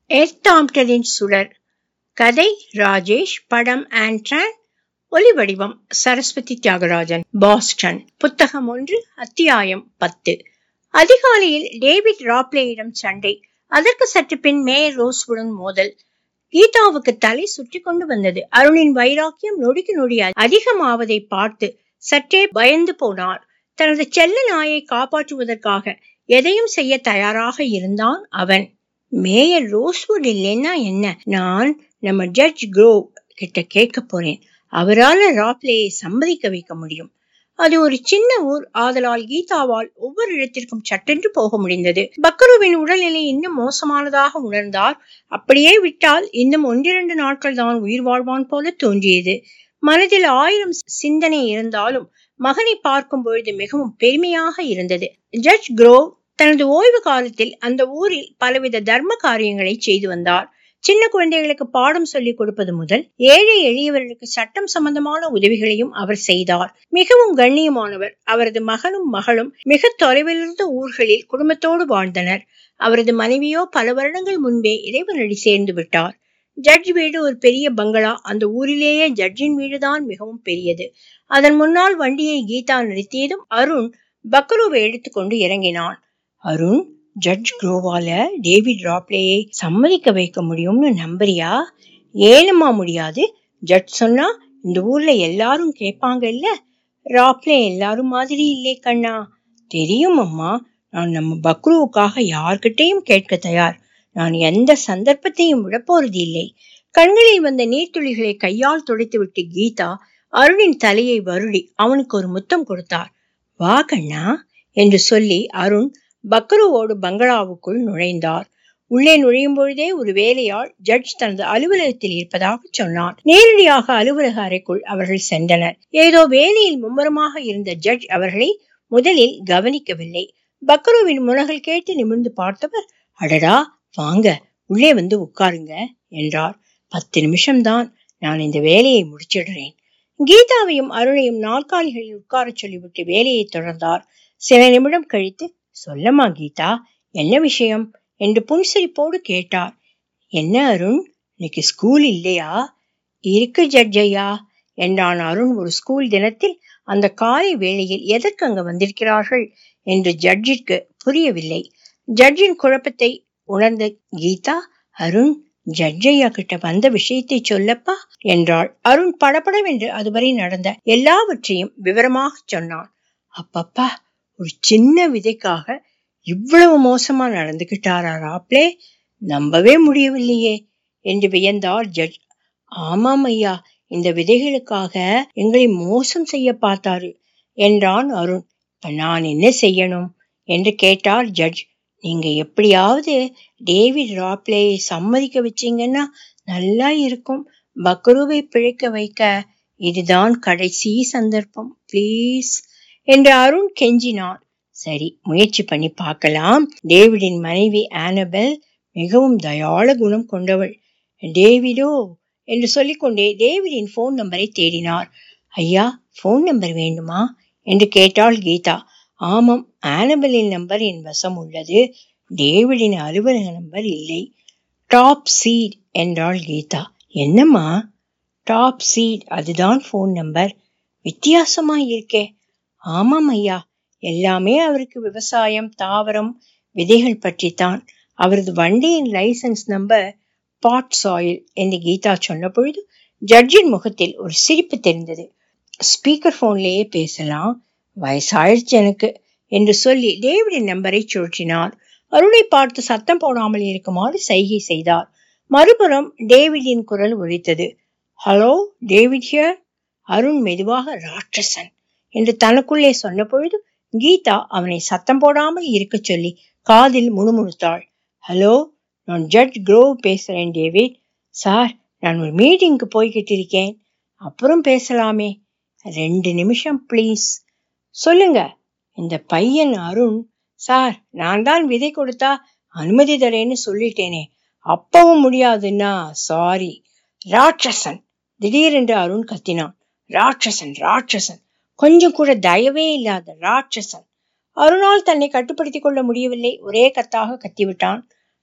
எர்த்தாம்ப்டனின் சுடர் கதை ராஜேஷ் படம் ஆண்ட்ரான் ஒலி வடிவம் சரஸ்வதி தியாகராஜன் பாஸ்டன் புத்தகம் ஒன்று அத்தியாயம் பத்து அதிகாலையில் டேவிட் ராப்லேயிடம் சண்டை அதற்கு சற்று பின் மேயர் ரோஸ்வுடன் மோதல் கீதாவுக்கு தலை சுற்றி கொண்டு வந்தது அருணின் வைராக்கியம் நொடிக்கு நொடி அதிகமாவதை பார்த்து சற்றே பயந்து போனார் தனது செல்ல நாயை காப்பாற்றுவதற்காக எதையும் செய்ய தயாராக இருந்தான் அவன் மேயர் ரோஸ்வுட் இல்லைன்னா என்ன நான் நம்ம ஜட்ஜ் குரோவ் கிட்ட கேட்க போறேன் அவரால் ராப்லேயை சம்மதிக்க வைக்க முடியும் அது ஒரு சின்ன ஊர் ஆதலால் கீதாவால் ஒவ்வொரு இடத்திற்கும் சட்டென்று போக முடிந்தது பக்கருவின் உடல்நிலை இன்னும் மோசமானதாக உணர்ந்தார் அப்படியே விட்டால் இன்னும் ஒன்றிரண்டு நாட்கள் தான் உயிர் வாழ்வான் போல தோன்றியது மனதில் ஆயிரம் சிந்தனை இருந்தாலும் மகனை பார்க்கும் பொழுது மிகவும் பெருமையாக இருந்தது ஜட்ஜ் குரோவ் தனது ஓய்வு காலத்தில் அந்த ஊரில் பலவித தர்ம காரியங்களை செய்து வந்தார் சின்ன குழந்தைகளுக்கு பாடம் சொல்லிக் கொடுப்பது முதல் ஏழை எளியவர்களுக்கு சட்டம் சம்பந்தமான உதவிகளையும் அவர் செய்தார் மிகவும் கண்ணியமானவர் அவரது மகனும் மகளும் மிக தொலைவிலிருந்த ஊர்களில் குடும்பத்தோடு வாழ்ந்தனர் அவரது மனைவியோ பல வருடங்கள் முன்பே இறைவனடி சேர்ந்து விட்டார் ஜட்ஜ் வீடு ஒரு பெரிய பங்களா அந்த ஊரிலேயே ஜட்ஜின் வீடுதான் மிகவும் பெரியது அதன் முன்னால் வண்டியை கீதா நிறுத்தியதும் அருண் பக்கரோவை எடுத்துக்கொண்டு இறங்கினான் அருண் ஜட்ஜ் குரோவால டேவிட் ராப்லேயை சம்மதிக்க வைக்க முடியும்னு நம்புறியா ஏனம்மா முடியாது ஜட்ஜ் சொன்னா இந்த ஊர்ல எல்லாரும் கேட்பாங்க இல்ல ராப்லே எல்லாரும் மாதிரி இல்லை கண்ணா தெரியும் அம்மா நான் நம்ம பக்ருவுக்காக யார்கிட்டையும் கேட்க தயார் நான் எந்த சந்தர்ப்பத்தையும் விடப்போறது இல்லை கண்களில் வந்த நீர்த்துளிகளை கையால் துடைத்துவிட்டு கீதா அருணின் தலையை வருடி அவனுக்கு ஒரு முத்தம் கொடுத்தார் வா கண்ணா என்று சொல்லி அருண் பக்ருவோடு பங்களாவுக்குள் நுழைந்தார் உள்ளே நுழையும் பொழுதே ஒரு வேலையாள் ஜட்ஜ் தனது அலுவலகத்தில் இருப்பதாக சொன்னார் நேரடியாக அலுவலக அறைக்குள் அவர்கள் சென்றனர் ஏதோ வேலையில் மும்முரமாக இருந்த ஜட்ஜ் அவர்களை முதலில் கவனிக்கவில்லை பக்ருவின் முனகல் கேட்டு நிமிர்ந்து பார்த்தவர் அடடா வாங்க உள்ளே வந்து உட்காருங்க என்றார் பத்து நிமிஷம்தான் நான் இந்த வேலையை முடிச்சிடுறேன் கீதாவையும் அருணையும் நாற்காலிகளில் உட்கார சொல்லிவிட்டு வேலையை தொடர்ந்தார் சில நிமிடம் கழித்து சொல்லமா கீதா என்ன விஷயம் என்று புன்சிரிப்போடு கேட்டார் என்ன அருண் இன்னைக்கு ஸ்கூல் இல்லையா இருக்கு ஜட்ஜையா என்றான் அருண் ஒரு ஸ்கூல் தினத்தில் அந்த காலை வேளையில் எதற்கு அங்க வந்திருக்கிறார்கள் என்று ஜட்ஜிற்கு புரியவில்லை ஜட்ஜின் குழப்பத்தை உணர்ந்த கீதா அருண் ஜட்ஜையா கிட்ட வந்த விஷயத்தை சொல்லப்பா என்றாள் அருண் படபடவென்று அதுவரை நடந்த எல்லாவற்றையும் விவரமாக சொன்னான் அப்பப்பா ஒரு சின்ன விதைக்காக இவ்வளவு மோசமா நடந்துகிட்டாரா ராப்லே நம்பவே முடியவில்லையே என்று வியந்தார் ஜட்ஜ் ஆமாம் ஐயா இந்த விதைகளுக்காக எங்களை மோசம் செய்ய பார்த்தாரு என்றான் அருண் இப்ப நான் என்ன செய்யணும் என்று கேட்டார் ஜட்ஜ் நீங்க எப்படியாவது டேவிட் ராப்லேயை சம்மதிக்க வச்சீங்கன்னா நல்லா இருக்கும் பக்ருவை பிழைக்க வைக்க இதுதான் கடைசி சந்தர்ப்பம் ப்ளீஸ் என்று அருண் கெஞ்சினான் சரி முயற்சி பண்ணி பார்க்கலாம் டேவிடின் மனைவி ஆனபெல் மிகவும் தயாள குணம் கொண்டவள் டேவிடோ என்று சொல்லிக்கொண்டே டேவிடின் போன் நம்பரை தேடினார் ஐயா போன் நம்பர் வேண்டுமா என்று கேட்டாள் கீதா ஆமாம் ஆனபெலின் நம்பர் என் வசம் உள்ளது டேவிடின் அலுவலக நம்பர் இல்லை டாப் சீட் என்றாள் கீதா என்னம்மா டாப் சீட் அதுதான் போன் நம்பர் வித்தியாசமா இருக்கே ஆமாம் ஐயா எல்லாமே அவருக்கு விவசாயம் தாவரம் விதைகள் பற்றித்தான் அவரது வண்டியின் லைசன்ஸ் நம்பர் பாட் சாயில் என்று கீதா சொன்ன பொழுது ஜட்ஜின் முகத்தில் ஒரு சிரிப்பு தெரிந்தது ஸ்பீக்கர் போன்லேயே பேசலாம் வயசாயிடுச்சு எனக்கு என்று சொல்லி டேவிடின் நம்பரை சுழற்றினார் அருணை பார்த்து சத்தம் போடாமல் இருக்குமாறு சைகை செய்தார் மறுபுறம் டேவிடின் குரல் ஒலித்தது ஹலோ டேவிட் ஹியர் அருண் மெதுவாக ராட்சசன் என்று தனக்குள்ளே சொன்ன பொழுது கீதா அவனை சத்தம் போடாமல் இருக்க சொல்லி காதில் முணுமுணுத்தாள் ஹலோ நான் ஜட்ஜ் குரோவ் பேசுறேன் டேவிட் சார் நான் ஒரு மீட்டிங்க்கு போய்கிட்டு இருக்கேன் அப்புறம் பேசலாமே ரெண்டு நிமிஷம் ப்ளீஸ் சொல்லுங்க இந்த பையன் அருண் சார் நான் தான் விதை கொடுத்தா அனுமதி தரேன்னு சொல்லிட்டேனே அப்பவும் முடியாதுன்னா சாரி ராட்சசன் திடீரென்று அருண் கத்தினான் ராட்சசன் ராட்சசன் கொஞ்சம் கூட தயவே இல்லாத ராட்சசன் அருணால் தன்னை கட்டுப்படுத்திக் கொள்ள முடியவில்லை ஒரே கத்தாக கத்திவிட்டான்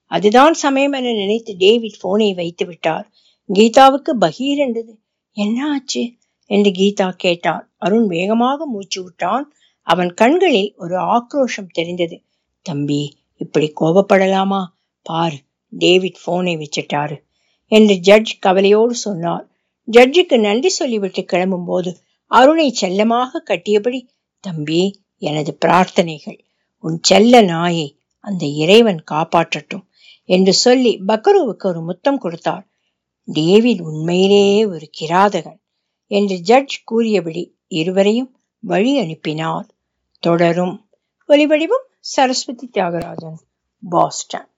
அதுதான் சமயம் என நினைத்து டேவிட் போனை வைத்து விட்டார் கீதாவுக்கு பகீர் என்றது என்ன ஆச்சு என்று கீதா கேட்டார் அருண் வேகமாக மூச்சு விட்டான் அவன் கண்களில் ஒரு ஆக்ரோஷம் தெரிந்தது தம்பி இப்படி கோபப்படலாமா பார் டேவிட் போனை வச்சிட்டாரு என்று ஜட்ஜ் கவலையோடு சொன்னார் ஜட்ஜுக்கு நன்றி சொல்லிவிட்டு கிளம்பும் போது அருணை செல்லமாக கட்டியபடி தம்பி எனது பிரார்த்தனைகள் உன் செல்ல நாயை அந்த இறைவன் காப்பாற்றட்டும் என்று சொல்லி பக்கருவுக்கு ஒரு முத்தம் கொடுத்தார் டேவிட் உண்மையிலேயே ஒரு கிராதகன் என்று ஜட்ஜ் கூறியபடி இருவரையும் வழி அனுப்பினார் தொடரும் ஒலிவடிவம் சரஸ்வதி தியாகராஜன் பாஸ்டன்